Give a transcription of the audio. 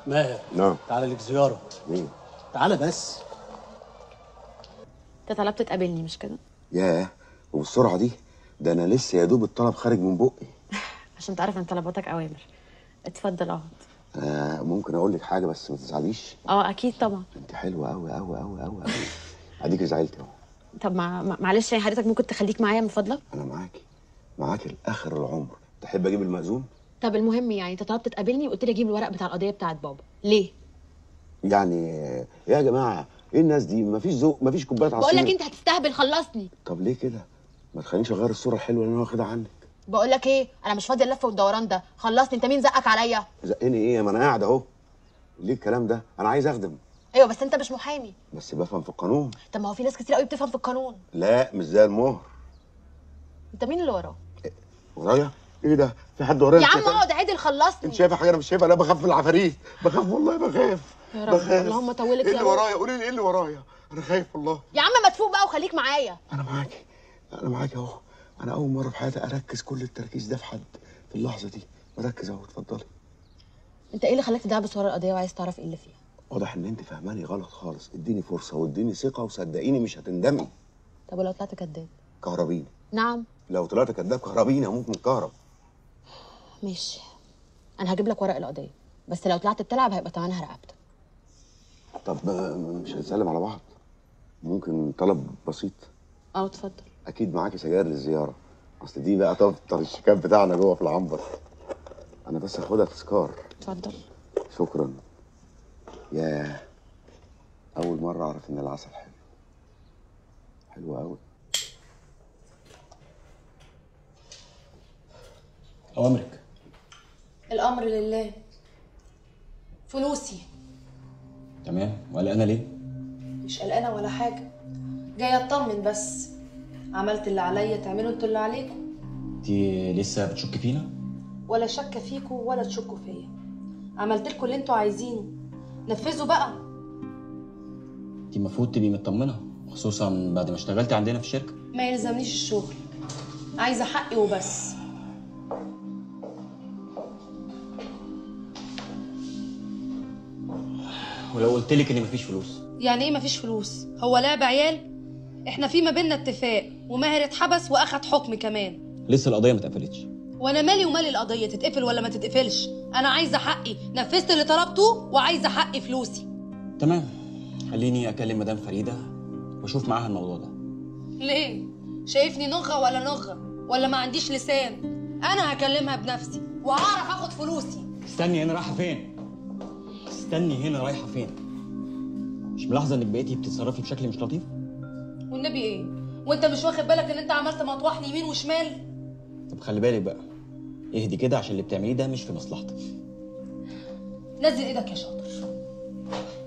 ماهر نعم تعالى لك زياره مين تعالى بس انت طلبت تقابلني مش كده ياه وبالسرعه دي ده انا لسه يا دوب الطلب خارج من بقي عشان تعرف ان طلباتك اوامر اتفضل اقعد آه ممكن اقول لك حاجه بس ما تزعليش اه اكيد طبعا انت حلوه قوي قوي قوي قوي قوي اديك زعلت اهو طب ما ما- معلش يعني حضرتك ممكن تخليك معايا من فضلك انا معاكي معاكي لاخر العمر تحب اجيب المأذون طب المهم يعني انت طلبت تقابلني وقلت لي اجيب الورق بتاع القضيه بتاعت بابا ليه يعني آه، يا جماعه ايه الناس دي مفيش ذوق مفيش كوبايه عصير بقول لك انت هتستهبل خلصني طب ليه كده ما تخلينيش اغير الصوره الحلوه اللي انا واخدها عنك بقول لك ايه انا مش فاضيه اللف والدوران ده خلصني انت مين زقك عليا زقني ايه ما انا قاعد اهو ليه الكلام ده انا عايز اخدم ايوه بس انت مش محامي بس بفهم في القانون طب ما هو في ناس كتير قوي بتفهم في القانون لا مش زي المهر انت مين اللي وراه ورايا ايه ده في حد ورايا يا أنت عم شايفة- اقعد عدل خلصني انت شايفه حاجه انا مش شايفها لا بخاف من العفاريت بخاف والله بخاف يا رب، بخاف. اللهم طولك ايه يا اللي رب. ورايا قولي لي ايه اللي ورايا انا خايف والله يا عم ما تفوق بقى وخليك معايا انا معاكي انا معاكي اهو انا اول مره في حياتي اركز كل التركيز ده في حد في اللحظه دي مركز اهو اتفضلي انت ايه اللي خلاك تدعبس ورا القضيه وعايز تعرف ايه اللي فيها واضح ان انت فاهماني غلط خالص اديني فرصه واديني ثقه وصدقيني مش هتندمي طب ولو طلعت كداب كهربيني نعم لو طلعت كداب كهربيني هموت من الكهرب ماشي انا هجيب لك ورق القضيه بس لو طلعت بتلعب هيبقى تمنها رقبتك طب آه، مش هنسلم على بعض ممكن طلب بسيط اه اتفضل اكيد معاكي سجاير للزياره اصل دي بقى تفطر الشيكات بتاعنا جوه في العنبر انا بس هاخدها تذكار اتفضل شكرا ياه اول مره اعرف ان العسل حلو حلو قوي اوامرك الامر لله فلوسي تمام ولا انا ليه مش قلقانه ولا حاجه جايه اطمن بس عملت اللي عليا تعملوا انتوا اللي عليكم انت لسه بتشك فينا ولا شك فيكم ولا تشكوا فيا عملت لكم اللي انتوا عايزينه نفذوا بقى انت المفروض تبقي مطمنه خصوصا بعد ما اشتغلتي عندنا في الشركه ما يلزمنيش الشغل عايزه حقي وبس ولو قلت لك ان مفيش فلوس يعني ايه مفيش فلوس هو لعب عيال احنا في ما بينا اتفاق وماهر اتحبس واخد حكم كمان لسه القضيه ما اتقفلتش وانا مالي ومال القضيه تتقفل ولا ما تتقفلش انا عايزه حقي نفذت اللي طلبته وعايزه حقي فلوسي تمام خليني اكلم مدام فريده واشوف معاها الموضوع ده ليه شايفني نغه ولا نغه ولا ما عنديش لسان انا هكلمها بنفسي وهعرف اخد فلوسي استني هنا رايحه فين استني هنا رايحه فين مش ملاحظه انك بقيتي بتتصرفي بشكل مش لطيف والنبي ايه وانت مش واخد بالك ان انت عملت مطوحني يمين وشمال طب خلي بالك بقى اهدي كده عشان اللي بتعمليه ده مش في مصلحتك نزل ايدك يا شاطر